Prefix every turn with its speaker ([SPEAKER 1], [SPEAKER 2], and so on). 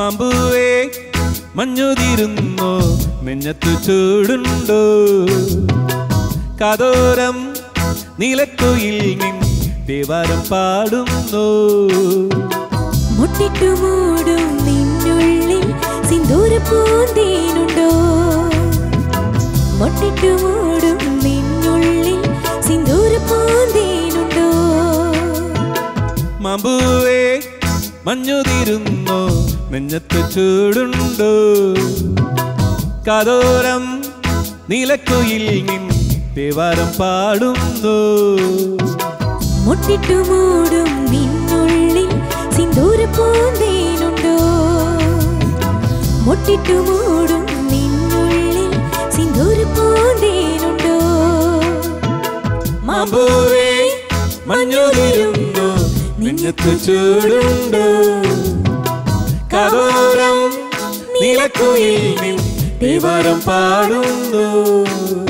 [SPEAKER 1] മാമ്പൂവേ മഞ്ഞുതിരുന്നോ നെഞ്ഞത്തു ചൂടുണ്ടോ കാതോരം നീലക്കുയിൽ നിൻ ദേവാരം പാടുന്നു
[SPEAKER 2] മുട്ടിട്ടു മൂടും നിന്നുള്ളിൽ സിന്ദൂര പൂന്തേനുണ്ടോ മുട്ടിട്ടു മൂടും നിന്നുള്ളിൽ സിന്ദൂര പൂന്തേനുണ്ടോ
[SPEAKER 1] മാമ്പൂവേ മഞ്ഞുതിരുന്നോ നെഞ്ഞത്തു ചൂടുണ്ടോ കാതോരം നീലക്കുയിൽ നിൻ ദേവാരം പാടുന്നു
[SPEAKER 2] മുട്ടിട്ടു മൂടും നിന്നുള്ളിൽ സിന്ദൂര പൂന്തേനുണ്ടോ മുട്ടിട്ടു മൂടും നിന്നുള്ളിൽ സിന്ദൂര പൂന്തേനുണ്ടോ
[SPEAKER 1] മാമ്പൂവേ മഞ്ഞുതിരുന്നു നെഞ്ഞത്തു ചൂടുണ്ടോ കാതോരം നീലക്കുയിൽ നിൻ ദേവാരം പാടുന്നു